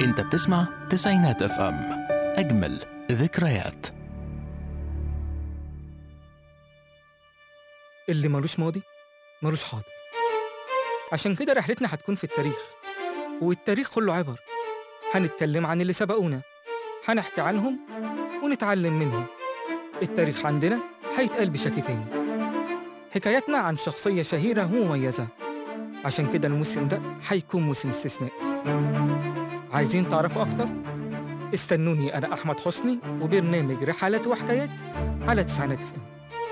انت بتسمع تسعينات اف ام اجمل ذكريات اللي ملوش ماضي ملوش حاضر عشان كده رحلتنا هتكون في التاريخ والتاريخ كله عبر هنتكلم عن اللي سبقونا هنحكي عنهم ونتعلم منهم التاريخ عندنا هيتقال بشكل تاني حكاياتنا عن شخصية شهيرة ومميزة عشان كده الموسم ده هيكون موسم استثنائي عايزين تعرفوا أكتر؟ استنوني أنا أحمد حسني وبرنامج رحلات وحكايات على تسعينات فم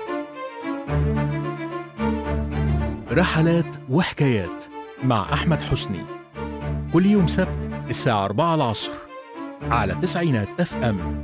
رحلات وحكايات مع احمد حسني كل يوم سبت الساعة 4 العصر على تسعينات اف ام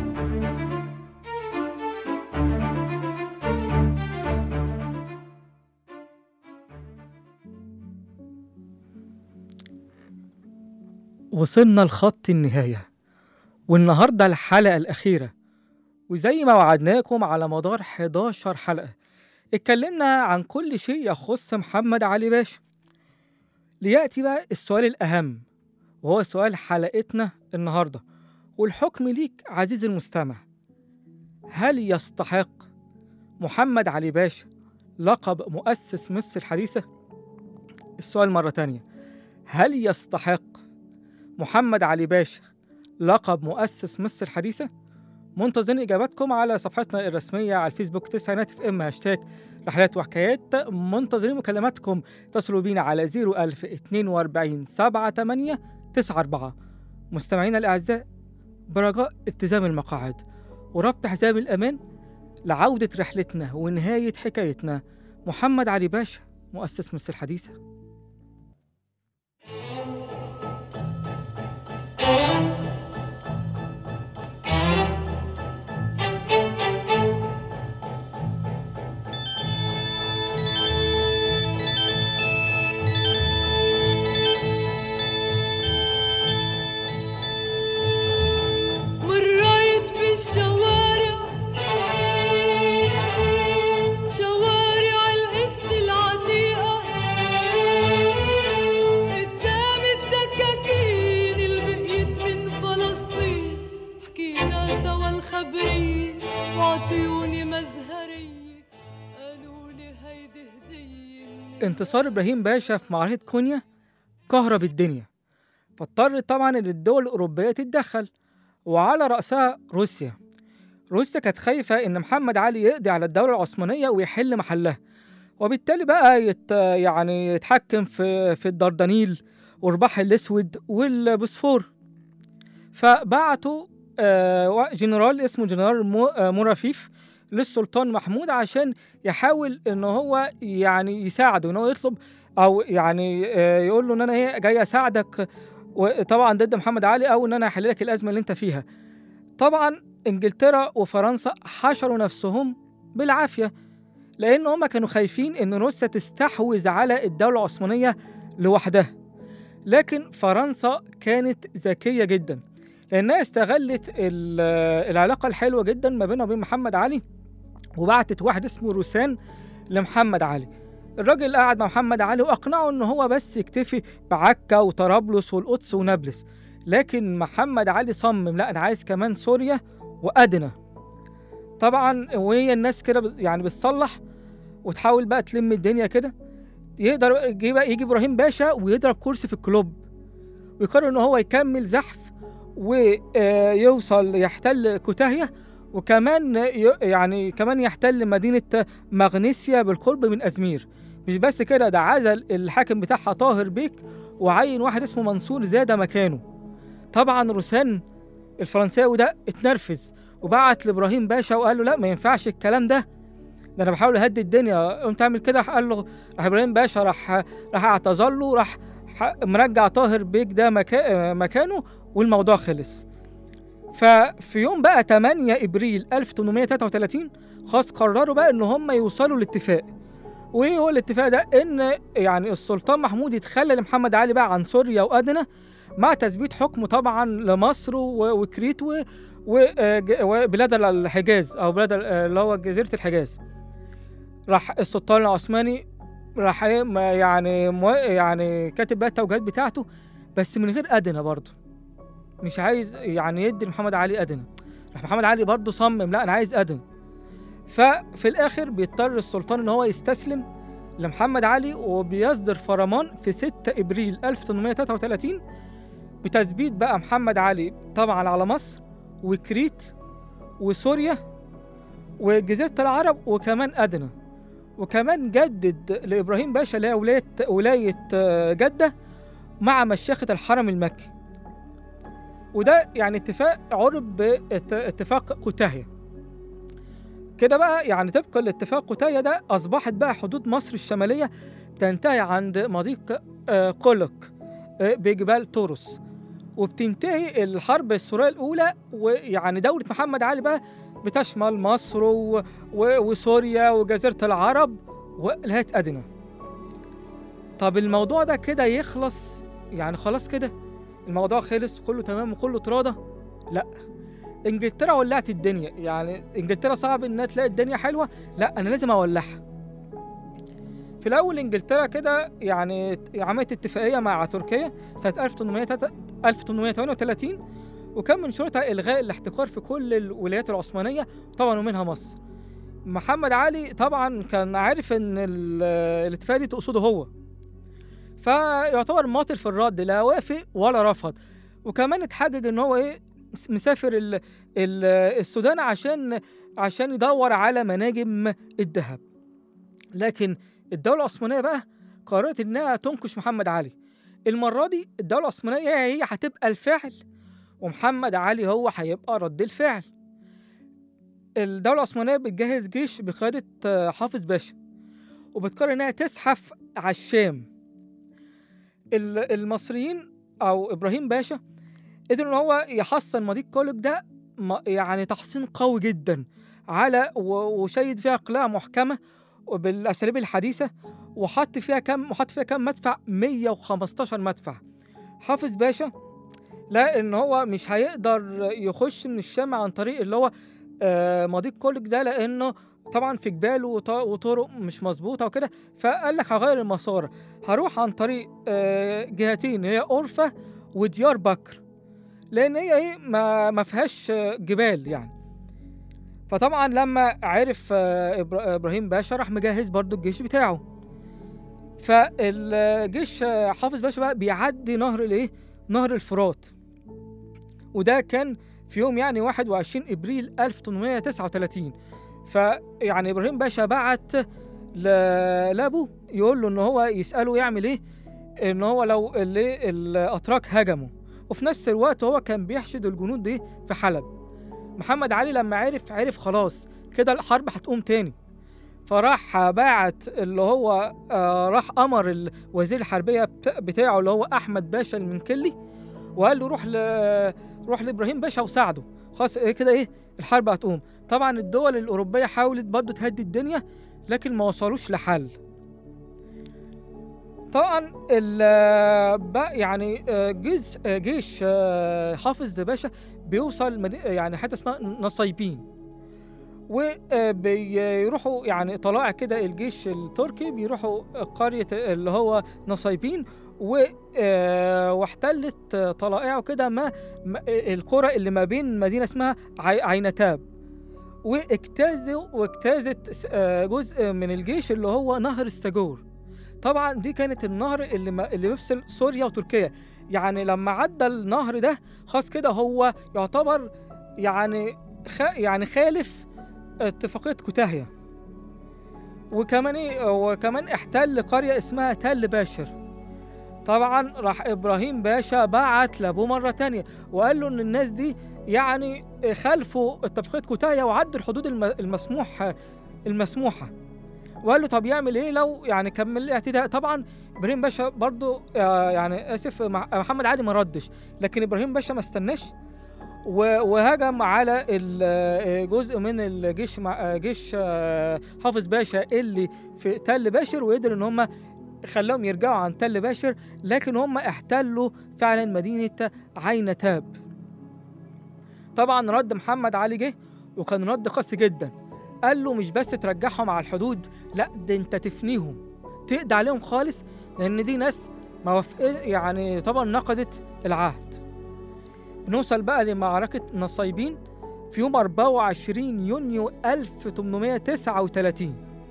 وصلنا لخط النهاية والنهاردة الحلقة الأخيرة وزي ما وعدناكم على مدار 11 حلقة اتكلمنا عن كل شيء يخص محمد علي باشا ليأتي بقى السؤال الأهم وهو سؤال حلقتنا النهاردة والحكم ليك عزيزي المستمع هل يستحق محمد علي باشا لقب مؤسس مصر الحديثة؟ السؤال مرة تانية هل يستحق محمد علي باشا لقب مؤسس مصر الحديثة؟ منتظرين إجاباتكم على صفحتنا الرسمية على الفيسبوك تسعينات اف ام هاشتاج رحلات وحكايات منتظرين مكالماتكم اتصلوا بينا على 01042 78 94 مستمعينا الأعزاء برجاء التزام المقاعد وربط حزام الأمان لعودة رحلتنا ونهاية حكايتنا محمد علي باشا مؤسس مصر الحديثة مريت بالشوارع شوارع القدس العتيقة قدام الدكاكين اللي بقيت من فلسطين حكينا سوا الخبرية وعطيوني مزهرية قالوا لي هيدي هدية من انتصار إبراهيم باشا في معركة كونيا كهرب الدنيا فاضطرت طبعا إن الدول الأوروبية تتدخل وعلى رأسها روسيا روسيا كانت خايفة إن محمد علي يقضي على الدولة العثمانية ويحل محلها وبالتالي بقى يت يعني يتحكم في في الدردنيل والبحر الأسود والبوسفور فبعتوا آه، وا- جنرال اسمه جنرال مو- آه، مرافيف للسلطان محمود عشان يحاول ان هو يعني يساعده ان هو يطلب او يعني آه، يقول له ان انا ايه جاي اساعدك وطبعا ضد محمد علي او ان انا احل لك الازمه اللي انت فيها طبعا انجلترا وفرنسا حشروا نفسهم بالعافيه لان هم كانوا خايفين ان روسيا تستحوذ على الدوله العثمانيه لوحدها لكن فرنسا كانت ذكيه جدا لانها استغلت ال- العلاقه الحلوه جدا ما بينها وبين محمد علي وبعتت واحد اسمه روسان لمحمد علي الراجل قعد مع محمد علي واقنعه ان هو بس يكتفي بعكا وطرابلس والقدس ونابلس لكن محمد علي صمم لا انا عايز كمان سوريا وادنى طبعا وهي الناس كده بت- يعني بتصلح وتحاول بقى تلم الدنيا كده يقدر يجي بقى يجي ابراهيم باشا ويضرب كرسي في الكلوب ويقرر ان هو يكمل زحف ويوصل يحتل كوتاهيه وكمان ي- يعني كمان يحتل مدينه مغنيسيا بالقرب من ازمير مش بس كده ده عزل الحاكم بتاعها طاهر بيك وعين واحد اسمه منصور زاده مكانه طبعا روسان الفرنساوي ده اتنرفز وبعت لابراهيم باشا وقال له لا ما ينفعش الكلام ده ده انا بحاول اهدي الدنيا قمت اعمل كده راح قال له راح ابراهيم باشا راح راح اعتذر له راح ح- مرجع طاهر بيك ده مكا... مكانه والموضوع خلص ففي يوم بقى 8 ابريل 1833 خلاص قرروا بقى ان هم يوصلوا لاتفاق وايه هو الاتفاق ده ان يعني السلطان محمود يتخلى لمحمد علي بقى عن سوريا وادنى مع تثبيت حكمه طبعا لمصر و- وكريت و- وج- وبلاد الحجاز او بلاد ال- اللي هو جزيره الحجاز راح السلطان العثماني راح إيه ما يعني مو يعني كاتب بقى التوجيهات بتاعته بس من غير ادنى برضه مش عايز يعني يدي لمحمد علي ادنى راح محمد علي برضه صمم لا انا عايز ادنى ففي الاخر بيضطر السلطان ان هو يستسلم لمحمد علي وبيصدر فرمان في 6 ابريل 1833 بتثبيت بقى محمد علي طبعا على مصر وكريت وسوريا وجزيرة العرب وكمان أدنى وكمان جدد لإبراهيم باشا اللي هي ولاية ولاية آه، جدة مع مشيخة الحرم المكي وده يعني اتفاق عرف باتفاق قتاهية كده بقى يعني طبقا لاتفاق قتاهية ده أصبحت بقى حدود مصر الشمالية تنتهي عند مضيق آه، قلق آه، بجبال طورس وبتنتهي الحرب السورية الأولى ويعني دولة محمد علي بقى بتشمل مصر و... و... وسوريا وجزيرة العرب ولغاية أدنى طب الموضوع ده كده يخلص يعني خلاص كده الموضوع خلص كله تمام وكله تراضى لا انجلترا ولعت الدنيا يعني انجلترا صعب انها تلاقي الدنيا حلوه لا انا لازم اولعها في الاول انجلترا كده يعني عملت اتفاقيه مع تركيا سنه 1800 1838 وكان من شروطها الغاء الاحتكار في كل الولايات العثمانيه طبعا ومنها مصر محمد علي طبعا كان عارف ان ال- الاتفاقيه دي تقصده هو فيعتبر ماطل في الرد لا وافق ولا رفض وكمان اتحجج ان هو ايه مسافر ال ال السودان عشان عشان يدور على مناجم الذهب لكن الدولة العثمانية بقى قررت انها تنكش محمد علي المرة دي الدولة العثمانية هي هتبقى الفاعل ومحمد علي هو هيبقى رد الفعل الدولة العثمانية بتجهز جيش بقيادة آه، حافظ باشا وبتقرر انها تزحف على الشام ال- المصريين او ابراهيم باشا قدر ان هو يحصن مضيق كولوك ده م- يعني تحصين قوي جدا على و- وشيد فيها قلاع محكمه وبالاساليب الحديثه وحط فيها كم وحط فيها كم مدفع 115 مدفع حافظ باشا لا ان هو مش هيقدر يخش من الشام عن طريق اللي هو آه، مضيق كولوك ده لانه طبعا في جبال وط- وطرق مش مظبوطه وكده فقال لك هغير المسار هروح عن طريق آه، جهتين هي اورفا وديار بكر لان هي ايه ما ما فيهاش آه، جبال يعني فطبعا لما عرف آه، إبرا- ابراهيم باشا راح مجهز برضو الجيش بتاعه فالجيش آه، حافظ باشا بقى بيعدي نهر الايه نهر الفرات وده كان في يوم يعني 21 ابريل 1839 فيعني ابراهيم باشا بعت ل- لابوه يقول له ان هو يساله يعمل ايه ان هو لو اللي الاتراك هجموا وفي نفس الوقت هو كان بيحشد الجنود دي في حلب محمد علي لما عرف عرف خلاص كده الحرب هتقوم تاني فراح باعت اللي هو آه راح امر ال- وزير الحربيه بتا- بتاعه اللي هو احمد باشا المنكلي وقال له روح ل روح لابراهيم باشا وساعده خلاص إيه كده ايه الحرب هتقوم طبعا الدول الاوروبيه حاولت برضه تهدي الدنيا لكن ما وصلوش لحل طبعا ال بقى يعني آه، جيش آه، جيش آه، حافظ باشا بيوصل مدي- يعني حته اسمها نصيبين وبيروحوا يعني طلائع كده الجيش التركي بيروحوا قرية اللي هو نصيبين و آه، واحتلت آه، طلائعه كده ما ما- القرى اللي ما بين مدينة اسمها عي- عينتاب واجتازوا واجتازت س- آه، جزء من الجيش اللي هو نهر السجور طبعا دي كانت النهر اللي ما اللي بيفصل سوريا وتركيا يعني لما عدى النهر ده خلاص كده هو يعتبر يعني خ... يعني خالف اتفاقية كوتاهية وكمان ايه وكمان احتل قرية اسمها تل باشر طبعا راح ابراهيم باشا بعت لابوه مرة تانية وقال له ان الناس دي يعني خالفوا اتفاقية كوتاهية وعدوا الحدود الم... المسموح المسموحة وقال له طب يعمل ايه لو يعني كمل الاعتداء طبعا ابراهيم باشا برضو آه، يعني اسف مع- محمد علي ما ردش لكن ابراهيم باشا ما استناش و- وهجم على ال- آه، جزء من الجيش مع آه، جيش آه، حافظ باشا اللي في تل باشر وقدر ان هم خلاهم يرجعوا عن تل باشر لكن هم احتلوا فعلا مدينة عين تاب طبعا رد محمد علي جه وكان رد قاسي جدا قال له مش بس ترجعهم على الحدود لا ده انت تفنيهم تقضي عليهم خالص لان دي ناس ما وافق يعني طبعا نقضت العهد بنوصل بقى لمعركة نصيبين في يوم 24 يونيو 1839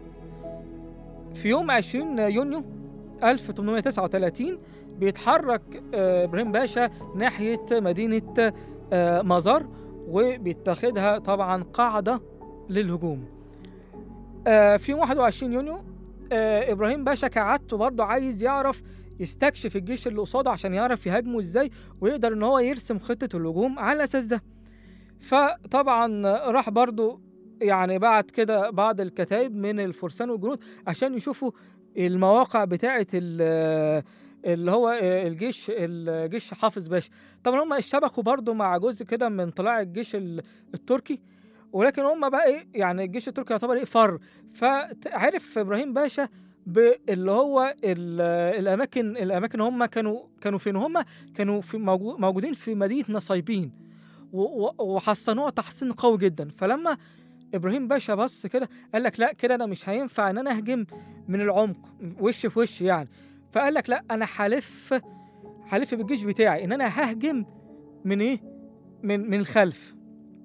في يوم 20 يونيو 1839 بيتحرك آه، إبراهيم باشا ناحية مدينة آه، مزار وبيتخذها طبعا قاعدة للهجوم آه، في يوم 21 يونيو آه، إبراهيم باشا كعادته برضه عايز يعرف يستكشف الجيش اللي قصاده عشان يعرف يهاجمه ازاي ويقدر ان هو يرسم خطة الهجوم على الاساس ده فطبعا راح برضو يعني بعت كده بعض الكتائب من الفرسان والجنود عشان يشوفوا المواقع بتاعة ال- اللي هو الجيش الجيش حافظ باشا طبعا هم اشتبكوا برضو مع جزء كده من طلاع الجيش ال- التركي ولكن هم بقى ايه يعني الجيش التركي يعتبر ايه فر فعرف ابراهيم باشا باللي هو ال- الاماكن الاماكن هم كانوا كانوا فين هم كانوا في موجو- موجودين في مدينه نصيبين و- و- وحصنوها تحصين قوي جدا فلما ابراهيم باشا بص كده قال لك لا كده انا مش هينفع ان انا اهجم من العمق وش في وش يعني فقال لك لا انا هلف هلف بالجيش بتاعي ان انا ههجم من ايه من من الخلف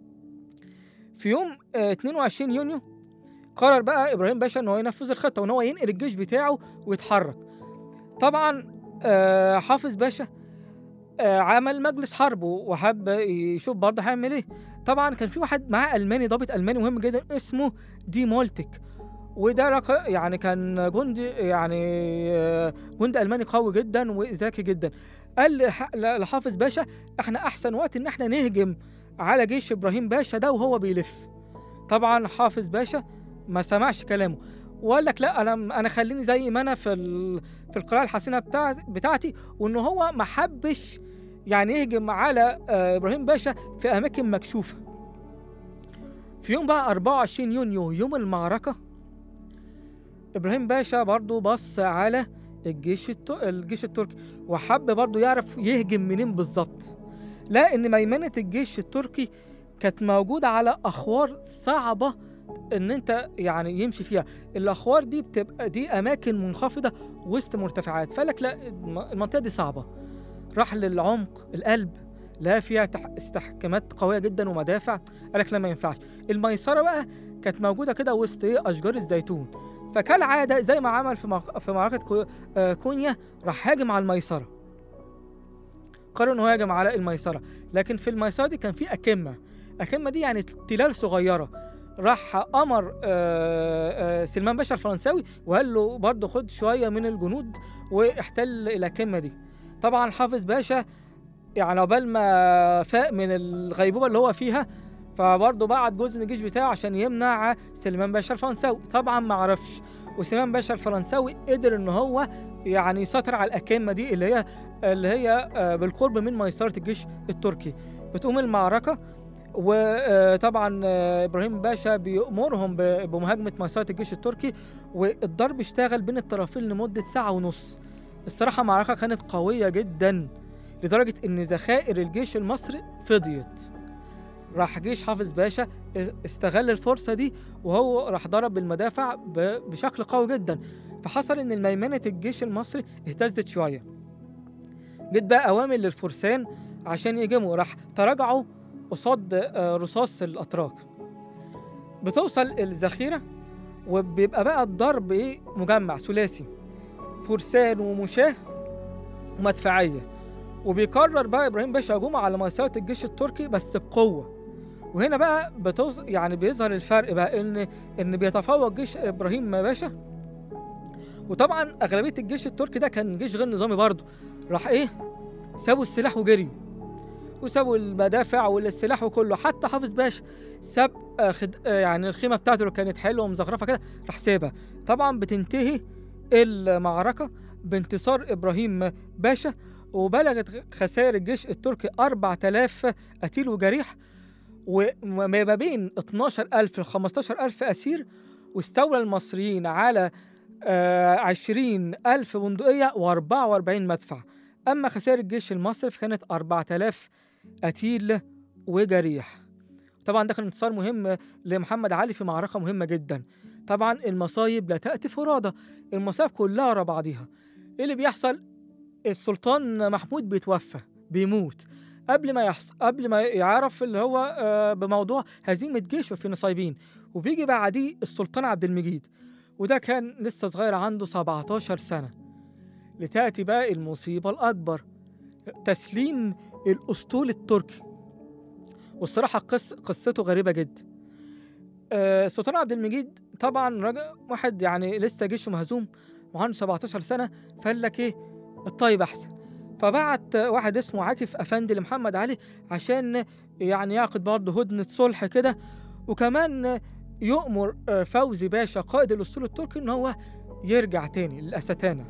في يوم آه 22 يونيو قرر بقى ابراهيم باشا ان هو ينفذ الخطه وان هو ينقل الجيش بتاعه ويتحرك طبعا آه حافظ باشا آه عمل مجلس حرب وحب يشوف برضه هيعمل ايه طبعا كان في واحد معاه الماني ضابط الماني مهم جدا اسمه دي مولتك وده رق... يعني كان جندي يعني آه، جندي الماني قوي جدا وذكي جدا قال لح- لحافظ باشا احنا احسن وقت ان احنا نهجم على جيش ابراهيم باشا ده وهو بيلف طبعا حافظ باشا ما سمعش كلامه وقال لك لا انا انا خليني زي ما انا في ال... في القراءه الحسنه بتاع... بتاعتي وان هو ما حبش يعني يهجم على آه، ابراهيم باشا في اماكن مكشوفه في يوم بقى 24 يونيو يوم المعركه ابراهيم باشا برضو بص على الجيش الت... الجيش التركي وحب برضو يعرف يهجم منين بالظبط لا ان ميمنه الجيش التركي كانت موجوده على اخوار صعبه ان انت يعني يمشي فيها الاخوار دي بتبقى دي اماكن منخفضه وسط مرتفعات فقال لك لا الم- المنطقه دي صعبه راح للعمق القلب لا فيها تح... استحكامات قويه جدا ومدافع قال لك لا ما ينفعش الميسره بقى كانت موجوده كده وسط ايه اشجار الزيتون فكالعاده زي ما عمل في مع... في معركه كو... آه كونيا راح هاجم على الميسره قرر انه يهاجم على الميسره لكن في الميسره دي كان في اكمه اكمه دي يعني تلال صغيره راح امر آه، آه، سلمان باشا الفرنساوي وقال له برضه خد شويه من الجنود واحتل الاكمه دي طبعا حافظ باشا يعني عقبال ما فاق من الغيبوبه اللي هو فيها فبرضه بعت جزء من الجيش بتاعه عشان يمنع سليمان باشا الفرنساوي طبعا ما عرفش وسليمان باشا الفرنساوي قدر ان هو يعني يسيطر على الاكمه دي اللي هي اللي هي آه، بالقرب من ميسره الجيش التركي بتقوم المعركه وطبعا ابراهيم باشا بيأمرهم ب- بمهاجمه ميسره الجيش التركي والضرب اشتغل بين الطرفين لمده ساعه ونص الصراحه معركه كانت قويه جدا لدرجه ان ذخائر الجيش المصري فضيت راح جيش حافظ باشا استغل الفرصه دي وهو راح ضرب بالمدافع ب- بشكل قوي جدا فحصل ان الميمنه الجيش المصري اهتزت شويه جت بقى اوامر للفرسان عشان يهجموا راح تراجعوا قصاد آه، رصاص الاتراك بتوصل الذخيره وبيبقى بقى الضرب ايه مجمع ثلاثي فرسان ومشاه ومدفعيه وبيقرر بقى ابراهيم باشا هجوم على ميسره الجيش التركي بس بقوه وهنا بقى بتوز... يعني بيظهر الفرق بقى ان ان بيتفوق جيش ابراهيم باشا وطبعا اغلبيه الجيش التركي ده كان جيش غير نظامي برضه راح ايه سابوا السلاح وجريوا وسابوا المدافع والسلاح وكله حتى حافظ باشا ساب آه خد... آه يعني الخيمه بتاعته اللي كانت حلوه ومزخرفه كده راح سابها طبعا بتنتهي المعركه بانتصار ابراهيم باشا وبلغت خسائر الجيش التركي 4000 قتيل وجريح وما بين 12000 ل 15000 أسير واستولى المصريين على آه 20000 بندقية و44 مدفع أما خسائر الجيش المصري فكانت 4000 قتيل وجريح طبعا ده كان انتصار مهم لمحمد علي في معركة مهمة جدا طبعا المصايب لا تأتي فرادى المصايب كلها ورا بعضيها ايه اللي بيحصل السلطان محمود بيتوفى بيموت قبل ما يحص... قبل ما يعرف اللي هو آه، بموضوع هزيمة جيشه في نصيبين وبيجي بعديه السلطان عبد المجيد وده كان لسه صغير عنده 17 سنة لتأتي بقى المصيبة الأكبر تسليم الأسطول التركي والصراحة قص... قصته غريبة جدا آه، السلطان عبد المجيد طبعا راجل واحد يعني لسه جيشه مهزوم وعنده 17 سنة فقال لك ايه الطيب احسن فبعت واحد اسمه عاكف افندي لمحمد علي عشان يعني يعقد برضه هدنة صلح كده وكمان يؤمر آه، فوزي باشا قائد الاسطول التركي ان هو يرجع تاني للاستانه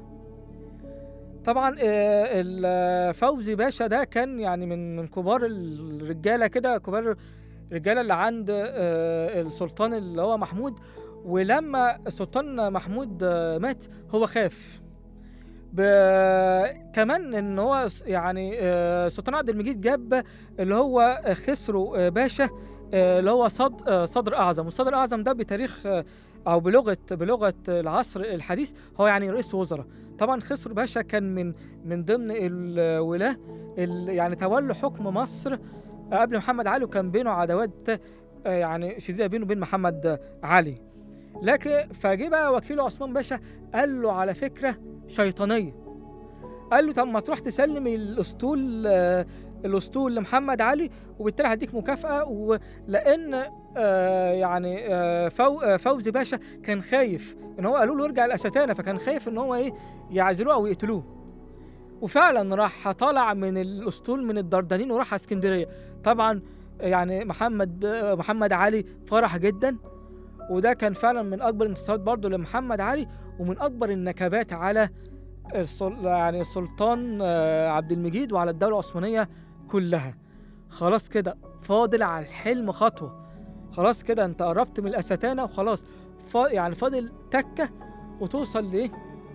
طبعا آه، ال- فوزي باشا ده كان يعني من من كبار الرجاله كده كبار الرجاله اللي عند آه، السلطان اللي هو محمود ولما السلطان محمود آه، مات هو خاف ب... كمان ان هو س- يعني آه، السلطان عبد المجيد جاب اللي هو خسرو آه، باشا آه، اللي هو صد... آه، صدر اعظم والصدر الاعظم ده بتاريخ آه، او بلغه بلغه العصر الحديث هو يعني رئيس وزراء طبعا خسرو باشا كان من من ضمن الولاه اللي يعني تولوا حكم مصر قبل محمد علي وكان بينه عداوات آه، يعني شديده بينه وبين محمد علي لكن فجه بقى وكيله عثمان باشا قال له على فكره شيطانيه قال له طب ما تروح تسلم الاسطول آه، الاسطول لمحمد علي وبالتالي هديك مكافاه ولان آه، يعني آه، فو آه، فوزي باشا كان خايف ان هو قالوا له ارجع الاستانه فكان خايف ان هو ايه يعزلوه او يقتلوه وفعلا راح طالع من الاسطول من الدردنين وراح على اسكندريه طبعا يعني محمد محمد علي فرح جدا وده كان فعلا من اكبر الانتصارات برضه لمحمد علي ومن اكبر النكبات على السل... يعني السلطان آه، عبد المجيد وعلى الدوله العثمانيه كلها خلاص كده فاضل على الحلم خطوه خلاص كده انت قربت من الاستانه وخلاص ف... يعني فاضل تكه وتوصل لايه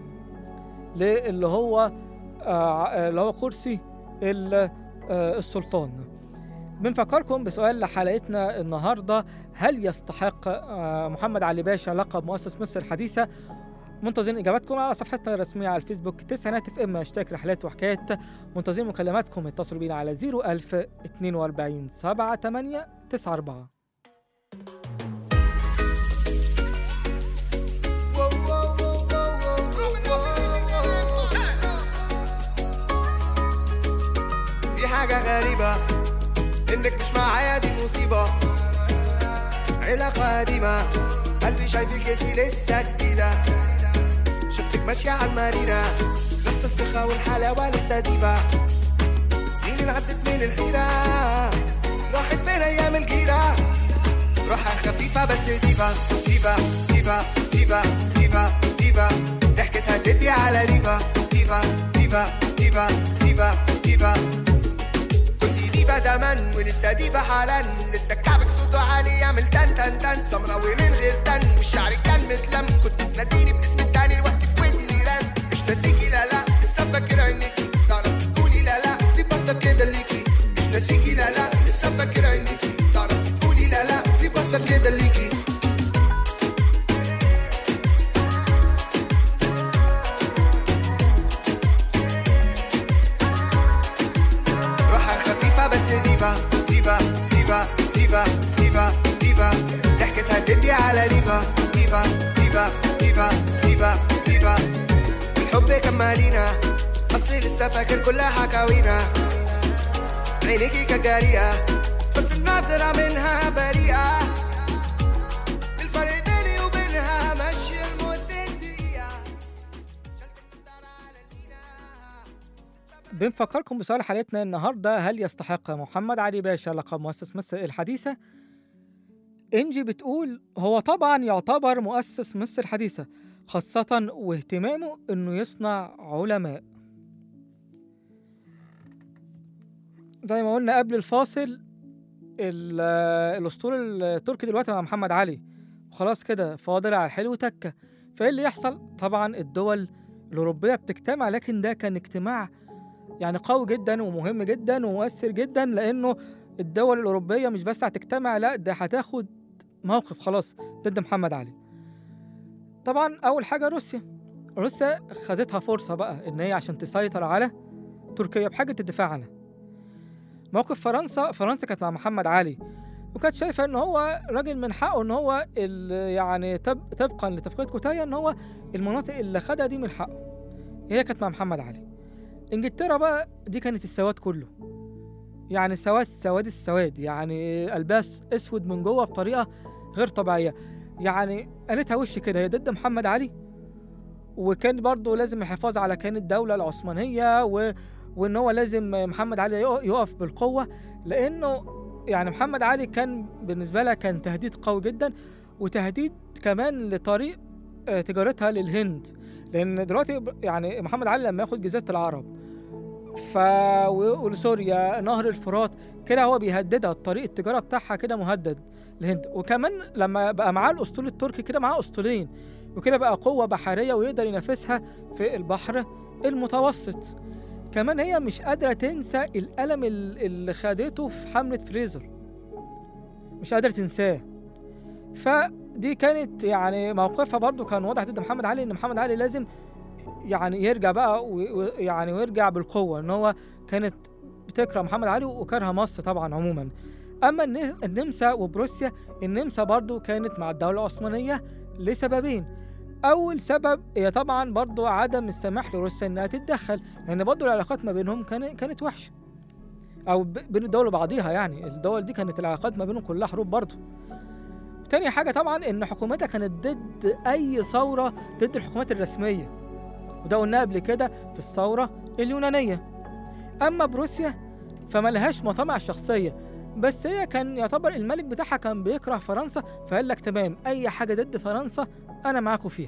للي هو آه، اللي هو كرسي ال- آه، السلطان بنفكركم بسؤال لحلقتنا النهارده هل يستحق آه، محمد علي باشا لقب مؤسس مصر الحديثه منتظرين اجاباتكم على صفحتنا الرسميه على الفيسبوك تسعينات اف ام هاشتاج رحلات وحكايات منتظرين مكالماتكم اتصلوا بينا على 01000 42 78 94 في حاجة غريبة إنك مش معايا دي مصيبة علاقة قديمة قلبي شايفك انتي لسه جديدة شفتك ماشية على المارينا لسه الثقة والحلاوة لسه ديبة سنين عدت من الحيرة راحت فين أيام الجيرة روحها خفيفة بس ديفا ديفا ديفا ديفا ديفا ديفا ضحكتها تدي على ديفا ديفا ديفا ديفا ديفا ديفا كنتي ديفا زمان ولسه ديفا حالا لسه كعبك صوته عالي يعمل تن تن تن سمراوي من غير تن والشعر كان متلم كنت تناديني باسم التاني الوقت في ودني رن مش ناسيكي لا لا لسه فاكر عينيكي تعرفي تقولي لا لا في بصة كده ليكي مش ناسيكي لا لا لسه فاكر عينيكي تعرفي تقولي لا لا في بصة كده ليكي روحها خفيفة بس ديفا ديفا ديفا ديفا ديفا ديفا ضحكتها تدي على ديفا ديفا ديفا ديفا ديفا ديفا الحب كان مالينا أصلي لسه فاكر كل حكاوينا عينيكي كانت جارية بس الناظرة منها بريئة الفرق بيني وبينها ماشي لمدة دقيقة شلت النضارة على المينا بنفكركم بسؤال حلقتنا النهارده هل يستحق محمد علي باشا لقب مؤسس مصر الحديثة؟ انجي بتقول هو طبعا يعتبر مؤسس مصر الحديثة خاصة واهتمامه انه يصنع علماء زي ما قلنا قبل الفاصل ال- الاسطول التركي دلوقتي مع محمد علي وخلاص كده فاضل على الحلو تكة فايه اللي يحصل؟ طبعا الدول الأوروبية بتجتمع لكن ده كان اجتماع يعني قوي جدا ومهم جدا ومؤثر جدا لانه الدول الاوروبيه مش بس هتجتمع لا ده هتاخد موقف خلاص ضد محمد علي طبعا اول حاجه روسيا روسيا خدتها فرصه بقى ان هي عشان تسيطر على تركيا بحاجه الدفاع عنها موقف فرنسا فرنسا كانت مع محمد علي وكانت شايفه ان هو راجل من حقه ان هو ال- يعني تب طبقا لاتفاقيه كوتايا ان هو المناطق اللي خدها دي من حقه هي كانت مع محمد علي انجلترا بقى دي كانت السواد كله يعني سواد سواد السواد يعني قلبها س- اسود من جوه بطريقه غير طبيعيه يعني قالتها وش كده هي ضد محمد علي وكان برضه لازم الحفاظ على كيان الدوله العثمانيه و... وان هو لازم محمد علي يقف- يقف بالقوه لانه يعني محمد علي كان بالنسبه لها كان تهديد قوي جدا وتهديد كمان لطريق آه، تجارتها للهند لان دلوقتي ب- يعني محمد علي لما ياخد جزيره العرب ف و- ولسوريا نهر الفرات كده هو بيهددها الطريق التجاره بتاعها كده مهدد الهند وكمان لما بقى معاه الاسطول التركي كده معاه اسطولين وكده بقى قوه بحريه ويقدر ينافسها في البحر المتوسط كمان هي مش قادره تنسى الالم ال- اللي خدته في حمله فريزر مش قادره تنساه فدي كانت يعني موقفها برضو كان واضح ضد محمد علي ان محمد علي لازم يعني يرجع بقى و- و- يعني ويرجع بالقوه ان هو كانت بتكره محمد علي وكره مصر طبعا عموما اما الن- النمسا وبروسيا النمسا برضو كانت مع الدوله العثمانيه لسببين اول سبب هي طبعا برضو عدم السماح لروسيا انها تتدخل لان برضو العلاقات ما بينهم كان- كانت وحشه او ب- بين الدول وبعضيها يعني الدول دي كانت العلاقات ما بينهم كلها حروب برضو تاني حاجة طبعا إن حكومتها كانت ضد أي ثورة ضد الحكومات الرسمية وده قلناه قبل كده في الثورة اليونانية أما بروسيا فما لهاش مطامع شخصية بس هي كان يعتبر الملك بتاعها كان بيكره فرنسا فقال لك تمام أي حاجة ضد فرنسا أنا معاكم فيها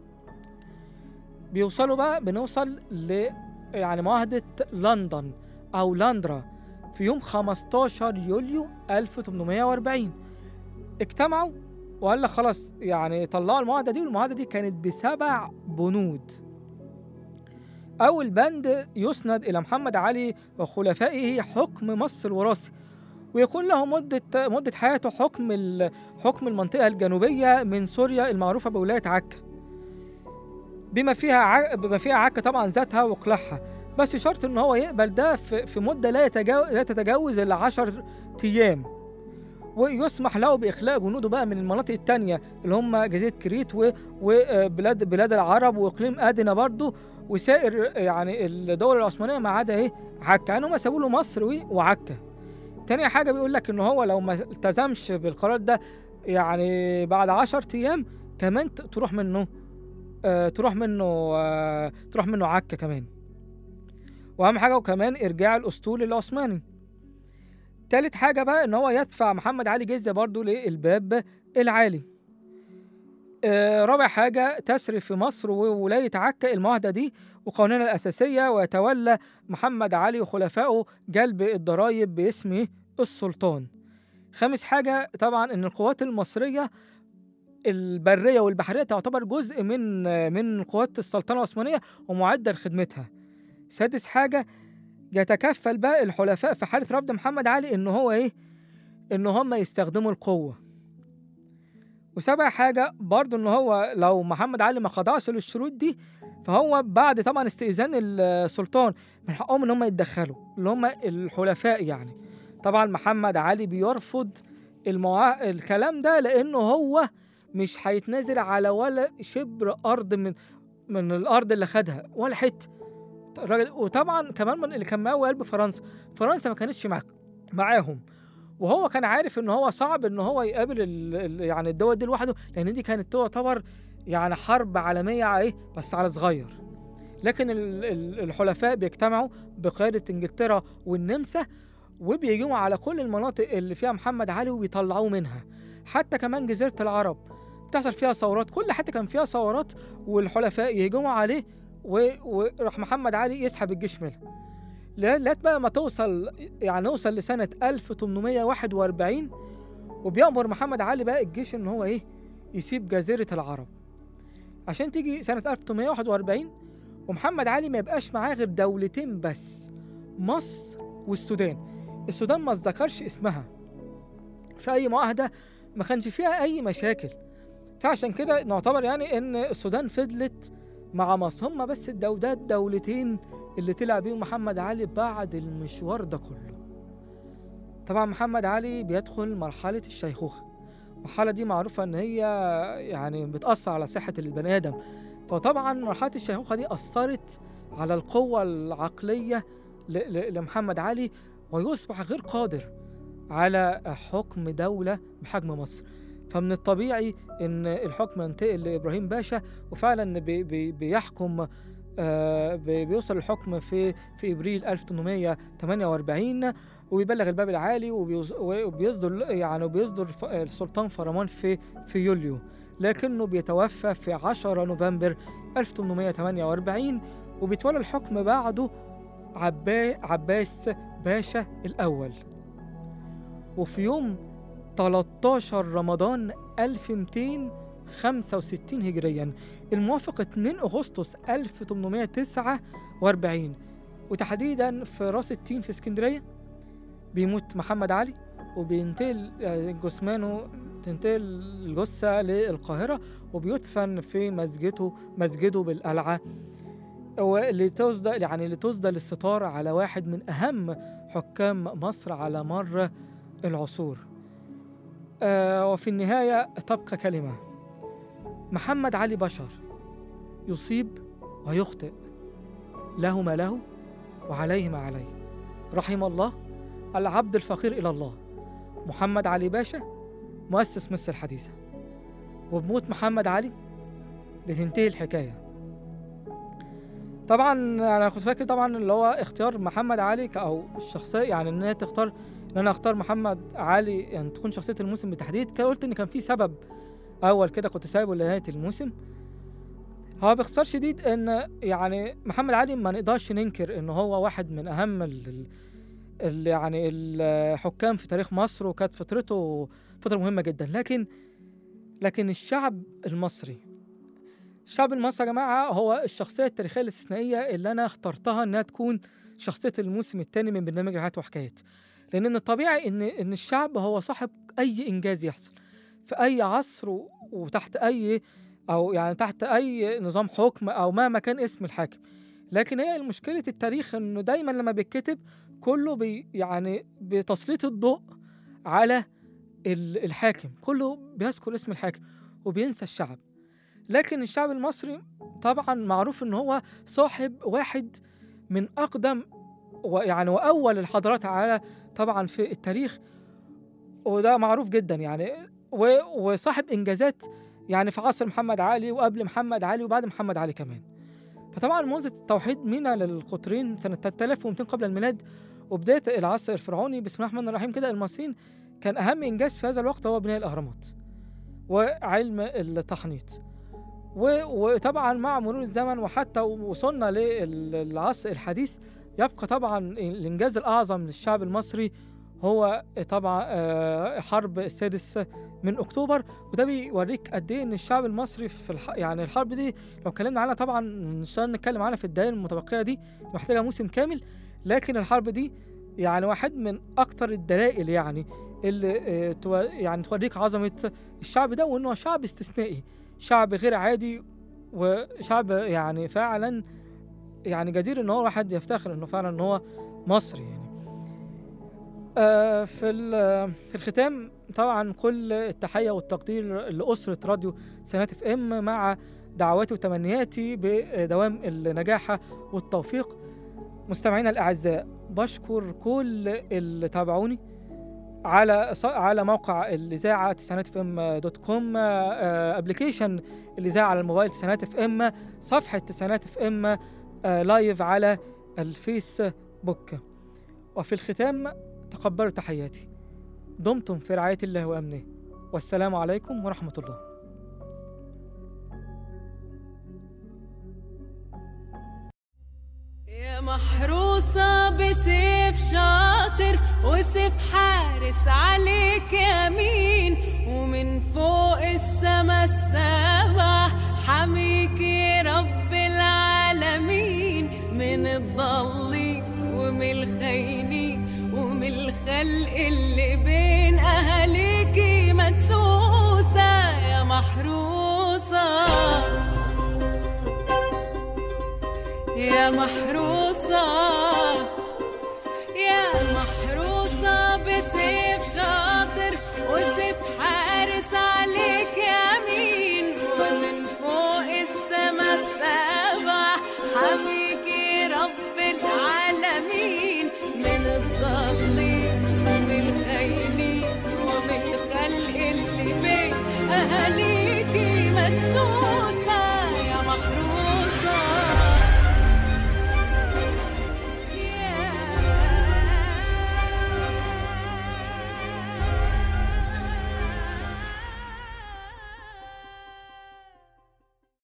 بيوصلوا بقى بنوصل ل يعني معاهدة لندن أو لاندرا في يوم 15 يوليو 1840 اجتمعوا وقال لك خلاص يعني طلعوا المعاهده دي والمعاهده دي كانت بسبع بنود اول بند يسند الى محمد علي وخلفائه حكم مصر الوراثي ويكون له مدة مدة حياته حكم ال- حكم المنطقة الجنوبية من سوريا المعروفة بولاية عكا بما فيها ع... بما فيها عكا طبعا ذاتها وقلاعها بس شرط ان هو يقبل ده في, في مدة لا, يتجاوز لا تتجاوز ال 10 ايام ويسمح له باخلاء جنوده بقى من المناطق التانية اللي هم جزيره كريت و- وبلاد بلاد العرب واقليم ادنى برضه وسائر يعني الدول العثمانيه ما عدا ايه عكا يعني هم سابوا له مصر و- وعكا تاني حاجه بيقول لك ان هو لو ما التزمش بالقرار ده يعني بعد 10 ايام كمان ت- تروح منه آه تروح منه آه تروح منه عكا كمان واهم حاجه وكمان ارجاع الاسطول العثماني تالت حاجة بقى إن هو يدفع محمد علي جزية برضه للباب العالي. آه رابع حاجة تسري في مصر وولاية عكا المعاهدة دي وقوانينها الأساسية ويتولى محمد علي وخلفائه جلب الضرائب باسم السلطان. خامس حاجة طبعا إن القوات المصرية البرية والبحرية تعتبر جزء من من قوات السلطنة العثمانية ومعدة لخدمتها. سادس حاجة يتكفل بقى الحلفاء في حالة رفض محمد علي إن هو إيه؟ إن هم يستخدموا القوة. وسابع حاجة برضو إن هو لو محمد علي ما خضعش للشروط دي فهو بعد طبعا استئذان السلطان من حقهم إن هم يتدخلوا اللي هم الحلفاء يعني. طبعا محمد علي بيرفض المعا... الكلام ده لأنه هو مش هيتنازل على ولا شبر أرض من من الأرض اللي خدها ولا حتة. الراجل وطبعا كمان من اللي كان مقوي قلب فرنسا فرنسا ما كانتش مع معاهم وهو كان عارف ان هو صعب ان هو يقابل ال... ال... يعني الدول دي لوحده لان دي كانت تعتبر يعني حرب عالميه على ايه بس على صغير لكن ال... ال... الحلفاء بيجتمعوا بقياده انجلترا والنمسا وبيجوا على كل المناطق اللي فيها محمد علي وبيطلعوه منها حتى كمان جزيره العرب بتحصل فيها ثورات كل حته كان فيها ثورات والحلفاء يهجموا عليه و- وراح محمد علي يسحب الجيش منها لا- لغايه بقى ما توصل يعني نوصل لسنه 1841 وبيأمر محمد علي بقى الجيش ان هو ايه يسيب جزيره العرب عشان تيجي سنه 1841 ومحمد علي ما يبقاش معاه غير دولتين بس مصر والسودان السودان ما اتذكرش اسمها في اي معاهده ما كانش فيها اي مشاكل فعشان كده نعتبر يعني ان السودان فضلت مع مصر هم بس الدولات دولتين اللي طلع بيهم محمد علي بعد المشوار ده كله طبعا محمد علي بيدخل مرحلة الشيخوخة المرحلة دي معروفة إن هي يعني بتأثر على صحة البني آدم فطبعا مرحلة الشيخوخة دي أثرت على القوة العقلية ل- ل- لمحمد علي ويصبح غير قادر على حكم دولة بحجم مصر فمن الطبيعي ان الحكم ينتقل لابراهيم باشا وفعلا بي بي بيحكم آه بي- بيوصل الحكم في في ابريل 1848 ويبلغ الباب العالي وبيص- وبيصدر يعني وبيصدر ف- السلطان فرمان في في يوليو لكنه بيتوفى في 10 نوفمبر 1848 وبيتولى الحكم بعده عبا عباس باشا الأول وفي يوم 13 رمضان 1265 هجريا الموافق 2 أغسطس 1849 وتحديدا في راس التين في اسكندرية بيموت محمد علي وبينتقل آه، جثمانه تنتقل الجثة للقاهرة وبيدفن في مسجده مسجده بالقلعة واللي تصدى يعني اللي تصدى للستار على واحد من أهم حكام مصر على مر العصور آه وفي النهاية تبقى كلمة محمد علي بشر يصيب ويخطئ له ما له وعليه ما عليه رحم الله العبد الفقير إلى الله محمد علي باشا مؤسس مصر الحديثة وبموت محمد علي بتنتهي الحكاية طبعا انا كنت فاكر طبعا اللي هو اختيار محمد علي ك- او الشخصيه يعني ان هي تختار ان انا اختار محمد علي يعني تكون شخصيه الموسم بالتحديد كان قلت ان كان في سبب اول كده كنت سايبه لنهايه الموسم هو باختصار شديد ان يعني محمد علي ما نقدرش ننكر ان هو واحد من اهم ال ال- ال يعني الحكام في تاريخ مصر وكانت فترته فتره مهمه جدا لكن لكن الشعب المصري الشعب المصري يا جماعه هو الشخصيه التاريخيه الاستثنائيه اللي انا اخترتها انها تكون شخصيه الموسم الثاني من برنامج رحلات وحكايات لان من الطبيعي ان ان الشعب هو صاحب اي انجاز يحصل في اي عصر و- وتحت اي او يعني تحت اي نظام حكم او مهما كان اسم الحاكم لكن هي مشكله التاريخ انه دايما لما بيتكتب كله بي يعني بتسليط الضوء على ال- الحاكم كله بيذكر اسم الحاكم وبينسى الشعب لكن الشعب المصري طبعا معروف ان هو صاحب واحد من اقدم ويعني واول الحضارات على طبعا في التاريخ وده معروف جدا يعني و- وصاحب انجازات يعني في عصر محمد علي وقبل محمد علي وبعد محمد علي كمان فطبعا منذ توحيد مينا للقطرين سنة 3200 قبل الميلاد وبداية العصر الفرعوني بسم الله الرحمن الرحيم كده المصريين كان أهم إنجاز في هذا الوقت هو بناء الأهرامات وعلم التحنيط و- وطبعا مع مرور الزمن وحتى وصلنا للعصر الحديث يبقى طبعا الإنجاز الأعظم للشعب المصري هو طبعا آه، حرب السادس من أكتوبر وده بيوريك قد إيه إن الشعب المصري في الح... يعني الحرب دي لو اتكلمنا عنها طبعا مش هنقدر نتكلم عنها في الدقايق المتبقية دي محتاجة موسم كامل لكن الحرب دي يعني واحد من أكتر الدلائل يعني اللي آه، تو... يعني توريك عظمة الشعب ده وإنه شعب استثنائي شعب غير عادي وشعب يعني فعلا يعني جدير ان هو واحد يفتخر انه فعلا ان هو مصري يعني آه في ال- في الختام طبعا كل التحيه والتقدير لاسره راديو سنات اف ام مع دعواتي وتمنياتي بدوام النجاح والتوفيق مستمعينا الاعزاء بشكر كل اللي تابعوني على ص- على موقع الاذاعه تسعينات اف ام دوت كوم ابلكيشن الاذاعه على الموبايل تسعينات اف ام صفحه تسعينات اف ام لايف على الفيسبوك وفي الختام تقبلوا تحياتي دمتم في رعايه الله وامنه والسلام عليكم ورحمه الله يا محروسة بسيف شاطر وسيف حارس عليك يمين ومن فوق السما السبع حميك رب العالمين من الضالين ومن الخاينين ومن الخلق اللي بين أهاليكي مدسوسة يا محروسة يا محروسة